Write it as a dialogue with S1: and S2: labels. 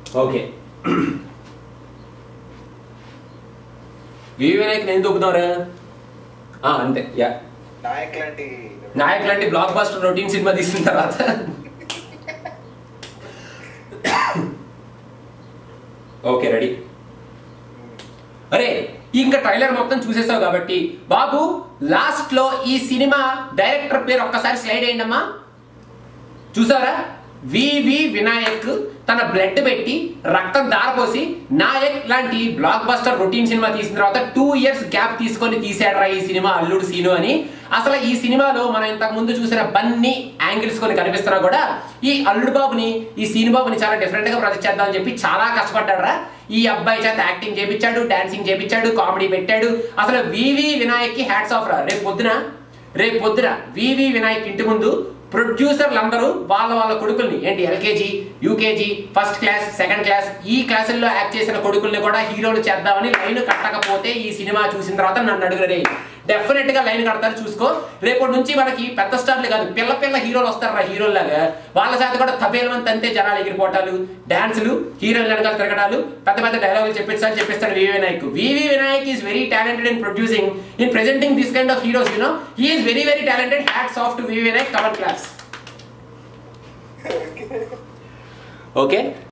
S1: okay వివి వినాయక్ నేను దొబ్బుతారా అంతే yeah
S2: Naik లాంటి
S1: నాయక్ లాంటి బ్లాక్ బస్టర్ రొటీన్ సినిమా తీసిన తర్వాత ఓకే రెడీ అరే ఇంకా ట్రైలర్ మొత్తం చూసేసావు కాబట్టి బాబు లాస్ట్ లో ఈ సినిమా డైరెక్టర్ పేరు ఒక్కసారి స్లైడ్ అయ్యిందమ్మా చూసారా వివి వినాయక్ తన బ్లడ్ పెట్టి రక్తం దారపోసి నాయక్ లాంటి బ్లాక్ బస్టర్ రొటీన్ సినిమా తీసిన తర్వాత టూ ఇయర్స్ గ్యాప్ తీసుకొని తీసాడరా ఈ సినిమా అల్లుడు సీను అని అసలు ఈ సినిమాలో మనం ఇంతకు ముందు చూసిన బన్నీ యాంగిల్స్ కొన్ని కనిపిస్తున్నా కూడా ఈ అల్లుడు బాబుని ఈ సీను బాబుని చాలా డిఫరెంట్ గా ప్రొజెక్ట్ చేద్దామని చెప్పి చాలా కష్టపడ్డారా ఈ అబ్బాయి చేత యాక్టింగ్ చేపించాడు డాన్సింగ్ చేపించాడు కామెడీ పెట్టాడు అసలు వివి వినాయక్ కి హ్యాట్స్ ఆఫ్ రా రేపు పొద్దున రేపు పొద్దున వివి వినాయక్ ఇంటి ముందు ప్రొడ్యూసర్లు అందరూ వాళ్ళ వాళ్ళ కొడుకుల్ని ఏంటి LKG UKG first class second class ఈ క్లాసుల్లో యాక్ట్ చేసిన కొడుకుల్ని కూడా హీరోలు చేద్దామని లైన్ కట్టకపోతే ఈ సినిమా చూసిన తర్వాత నన్ను అడుగురే డెఫినెట్ గా లైన్ కడతారు చూసుకో రేపటి నుంచి మనకి పెద్ద స్టార్లు కాదు పిల్ల పిల్ల హీరోలు వస్తారా హీరోల్లాగా వాళ్ళ చేత కూడా తపేలమంత అంతే జనాలు ఎగిరిపోవటాలు డాన్సులు హీరోలు వెనకాల తిరగడాలు పెద్ద పెద్ద డైలాగులు చెప్పిస్తాడు చెప్పిస్తాడు V V Vinayak V V Vinayak is very talented in producing in presenting this kind of heroes you know he is very very talented hats off to V V Vinayak come on class okay